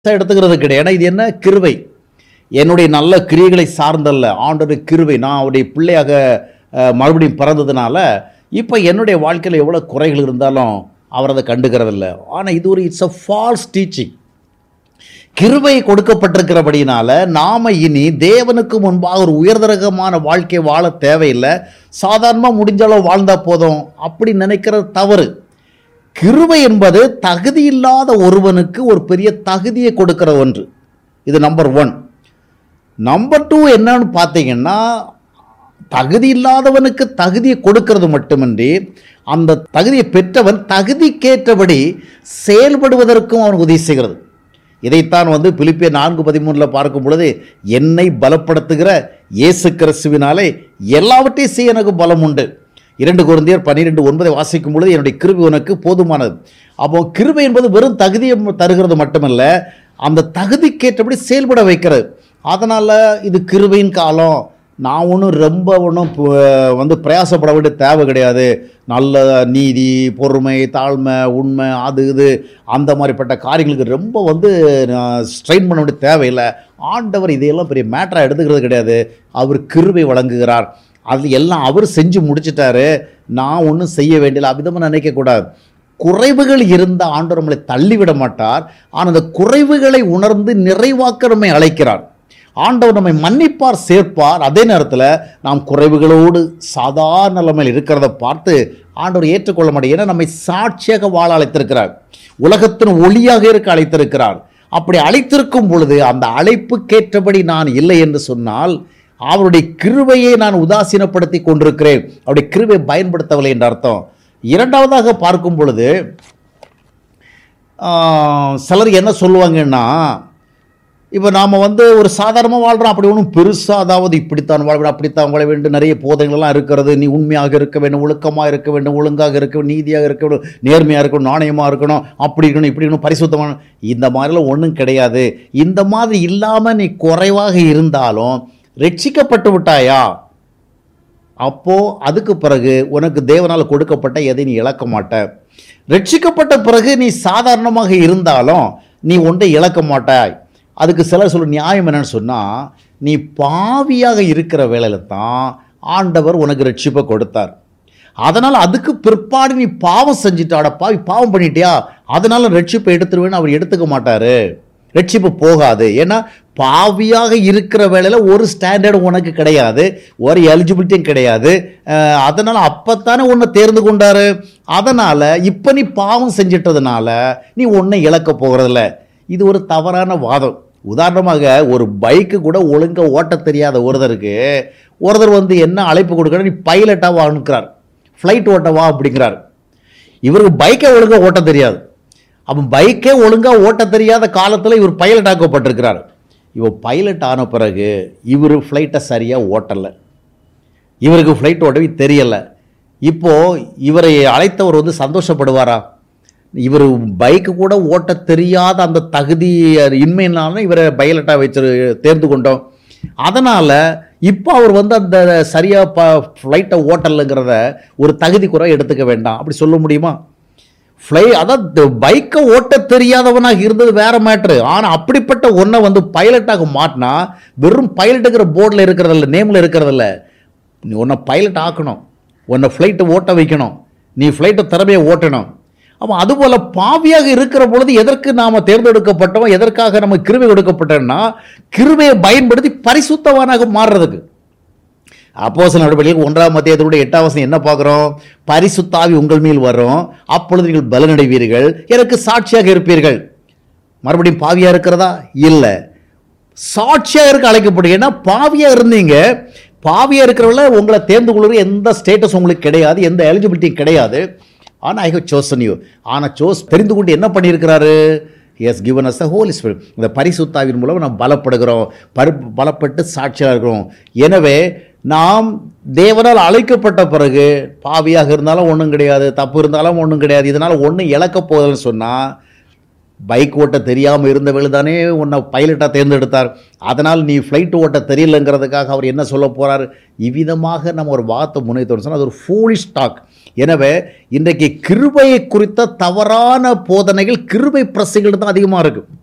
எடுத்துக்கிறது கிடையாது ஏன்னா இது என்ன கிருபை என்னுடைய நல்ல கிரியைகளை சார்ந்தல்ல ஆண்டோட கிருபை நான் அவருடைய பிள்ளையாக அஹ், மறுபடியும் பிறந்ததுனால இப்போ என்னுடைய வாழ்க்கையில் எவ்வளோ குறைகள் இருந்தாலும் அவர் அதை கண்டுக்கிறதில்ல ஆனால் இது ஒரு இட்ஸ் அ ஃபால்ஸ் டீச்சிங் கிருபை கொடுக்கப்பட்டிருக்கிறபடினால நாம இனி தேவனுக்கு முன்பாக ஒரு உயர்தரகமான வாழ்க்கை வாழ தேவையில்லை சாதாரணமாக முடிஞ்ச அளவு வாழ்ந்தா போதும் அப்படி நினைக்கிறது தவறு கிருபை என்பது தகுதி இல்லாத ஒருவனுக்கு ஒரு பெரிய தகுதியை கொடுக்கிற ஒன்று இது நம்பர் ஒன் நம்பர் டூ என்னன்னு பார்த்தீங்கன்னா தகுதி இல்லாதவனுக்கு தகுதியை கொடுக்கிறது மட்டுமின்றி அந்த தகுதியை பெற்றவன் தகுதிக்கேற்றபடி செயல்படுவதற்கும் அவன் உதவி செய்கிறது இதைத்தான் வந்து பிலிப்பிய நான்கு பதிமூணில் பார்க்கும் பொழுது என்னை பலப்படுத்துகிற இயேசு கிறிஸ்துவினாலே எல்லாவற்றையும் செய்ய எனக்கு பலம் உண்டு இரண்டு குருந்தியர் பன்னிரெண்டு ஒன்பதை வாசிக்கும் பொழுது என்னுடைய கிருபை உனக்கு போதுமானது அப்போ கிருபை என்பது வெறும் தகுதியை தருகிறது மட்டுமல்ல அந்த தகுதிக்கேற்றபடி செயல்பட வைக்கிறது அதனால் இது கிருபையின் காலம் நான் ஒன்றும் ரொம்ப ஒன்றும் வந்து பிரயாசப்பட வேண்டிய தேவை கிடையாது நல்ல நீதி பொறுமை தாழ்மை உண்மை அது இது அந்த மாதிரிப்பட்ட காரியங்களுக்கு ரொம்ப வந்து ஸ்ட்ரெயின் பண்ண வேண்டிய தேவையில்லை ஆண்டவர் இதையெல்லாம் பெரிய மேட்டராக எடுத்துக்கிறது கிடையாது அவர் கிருபை வழங்குகிறார் அது எல்லாம் அவர் செஞ்சு முடிச்சிட்டாரு நான் ஒன்றும் செய்ய வேண்டியல அவ்விதமாக நினைக்கக்கூடாது குறைவுகள் இருந்த ஆண்டவர் நம்மளை தள்ளிவிட மாட்டார் ஆனால் அந்த குறைவுகளை உணர்ந்து நிறைவாக்க நம்மை அழைக்கிறார் ஆண்டவர் நம்மை மன்னிப்பார் சேர்ப்பார் அதே நேரத்தில் நாம் குறைவுகளோடு சாதாரண நிலைமையில் இருக்கிறத பார்த்து ஆண்டவர் ஏற்றுக்கொள்ள மாட்டார் ஏன்னா நம்மை சாட்சியாக வாழ அழைத்திருக்கிறார் உலகத்தின் ஒளியாக இருக்க அழைத்திருக்கிறார் அப்படி அழைத்திருக்கும் பொழுது அந்த அழைப்புக்கேற்றபடி நான் இல்லை என்று சொன்னால் அவருடைய கிருபையை நான் உதாசீனப்படுத்தி கொண்டிருக்கிறேன் அவருடைய கிருபை பயன்படுத்தவில்லை என்ற அர்த்தம் இரண்டாவதாக பார்க்கும் பொழுது ஆஹ், சிலர் என்ன சொல்லுவாங்கன்னா இப்போ நாம் வந்து ஒரு சாதாரணமாக வாழ்கிறோம் அப்படி ஒன்றும் பெருசாக அதாவது இப்படித்தான் வாழ வேண்டும் அப்படித்தான் வாழ வேண்டும் நிறைய போதைகள்லாம் இருக்கிறது நீ உண்மையாக இருக்க வேண்டும் ஒழுக்கமாக இருக்க வேண்டும் ஒழுங்காக இருக்க வேண்டும் நீதியாக இருக்க வேண்டும் நேர்மையாக இருக்கணும் நாணயமாக இருக்கணும் அப்படி இருக்கணும் இப்படி இருக்கணும் பரிசுத்தமான இந்த மாதிரிலாம் ஒன்றும் கிடையாது இந்த மாதிரி இல்லாமல் நீ குறைவாக இருந்தாலும் ரட்சிக்கப்பட்டு விட்டாயா அப்போ அதுக்கு பிறகு உனக்கு தேவனால் கொடுக்கப்பட்ட எதை நீ இழக்க மாட்ட ரட்சிக்கப்பட்ட பிறகு நீ சாதாரணமாக இருந்தாலும் நீ ஒன்றை இழக்க மாட்டாய் அதுக்கு சிலர் சொல்ல நியாயம் என்னன்னு சொன்னால் நீ பாவியாக இருக்கிற வேளையில தான் ஆண்டவர் உனக்கு ரட்சிப்பை கொடுத்தார் அதனால் அதுக்கு பிற்பாடு நீ பாவம் செஞ்சிட்டாட பாவி பாவம் பண்ணிட்டியா அதனால ரட்சிப்பை எடுத்துருவேன்னு அவர் எடுத்துக்க மாட்டாரு ரட்சிப்பு போகாது ஏன்னா பாவியாக இருக்கிற வேளையில ஒரு ஸ்டாண்டர்டு உனக்கு கிடையாது ஒரு எலிஜிபிலிட்டியும் கிடையாது அஹ், அதனால அப்பத்தானே உன்னை தேர்ந்து கொண்டாரு அதனால இப்போ நீ பாவம் செஞ்சிட்டதுனால நீ ஒன்றை இழக்க போகிறதில்ல இது ஒரு தவறான வாதம் உதாரணமாக ஒரு பைக்கு கூட ஒழுங்கா ஓட்ட தெரியாத ஒருத்தருக்கு ஒருத்தர் வந்து என்ன அழைப்பு கொடுக்குற நீ பைலட்டாக அனுப்புகிறார் ஃப்ளைட் ஓட்டவா அப்படிங்கிறார் இவருக்கு பைக்கை ஒழுங்கா ஓட்ட தெரியாது அப்போ பைக்கே ஒழுங்கா ஓட்ட தெரியாத காலத்தில் இவர் பைலட் ஆக்கப்பட்டிருக்கிறார் இவர் பைலட் ஆன பிறகு இவர் ஃப்ளைட்டை சரியாக ஓட்டலை இவருக்கு ஃப்ளைட் ஓட்டவே தெரியலை இப்போ இவரை அழைத்தவர் வந்து சந்தோஷப்படுவாரா இவர் பைக்கு கூட ஓட்ட தெரியாத அந்த தகுதி இன்மையினால இவரை பைலட்டாக வச்சு தேர்ந்து கொண்டோம் அதனால் இப்போ அவர் வந்து அந்த சரியாக ப ஃப்ளைட்டை ஓட்டலைங்கிறத ஒரு தகுதி குறை எடுத்துக்க வேண்டாம் அப்படி சொல்ல முடியுமா ஃப்ளை அதாவது பைக்கை ஓட்ட தெரியாதவனாக இருந்தது வேற மேட்ரு ஆனால் அப்படிப்பட்ட ஒன்றை வந்து பைலட்டாக மாட்டினா வெறும் பைலட்டுங்கிற போர்டில் இருக்கிறதில்ல நேமில் இருக்கிறதில்ல நீ உன்னை பைலட் ஆக்கணும் உன்னை ஃப்ளைட்டை ஓட்ட வைக்கணும் நீ ஃப்ளைட்டை திறமையை ஓட்டணும் அப்போ அதுபோல் பாவியாக இருக்கிற பொழுது எதற்கு நாம் தேர்ந்தெடுக்கப்பட்டோம் எதற்காக நம்ம கிருபை கொடுக்கப்பட்டோம்னா கிருபையை பயன்படுத்தி பரிசுத்தவானாக மாறுறதுக்கு அப்போ சில நடவடிக்கைகள் ஒன்றாம் மத்தியத்தினுடைய எட்டாம் வசனம் என்ன பார்க்குறோம் பரிசுத்தாவி உங்கள் மேல் வரும் அப்பொழுது நீங்கள் பலனடைவீர்கள் எனக்கு சாட்சியாக இருப்பீர்கள் மறுபடியும் பாவியாக இருக்கிறதா இல்லை சாட்சியாக இருக்க அழைக்கப்படும் ஏன்னா பாவியாக இருந்தீங்க பாவியாக இருக்கிறவங்கள உங்களை தேர்ந்து கொள்வது எந்த ஸ்டேட்டஸ் உங்களுக்கு கிடையாது எந்த எலிஜிபிலிட்டியும் கிடையாது ஆனால் ஐ ஹவ் சோசன் யூ ஆனால் சோஸ் தெரிந்து கொண்டு என்ன பண்ணியிருக்கிறாரு is given as the holy spirit இந்த பரிசுத்தாவின் மூலம் நாம் பலப்படுகிறோம் பரு பலப்பட்டு சாட்சியாக இருக்கிறோம் எனவே நாம் தேவனால் அழைக்கப்பட்ட பிறகு பாவியாக இருந்தாலும் ஒன்றும் கிடையாது தப்பு இருந்தாலும் ஒன்றும் கிடையாது இதனால் ஒன்றும் இழக்கப் போகுதுன்னு சொன்னால் பைக் ஓட்ட தெரியாமல் இருந்தவள் தானே உன்னை பைலட்டாக தேர்ந்தெடுத்தார் அதனால் நீ ஃப்ளைட் ஓட்ட தெரியலங்கிறதுக்காக அவர் என்ன சொல்ல போகிறார் இவ்விதமாக நம்ம ஒரு வார்த்தை முனைத்தோம்னு சொன்னால் அது ஒரு ஃபூலிஷ் டாக் எனவே இன்றைக்கு கிருபையை குறித்த தவறான போதனைகள் கிருபை பிரசைகள் தான் அதிகமாக இருக்குது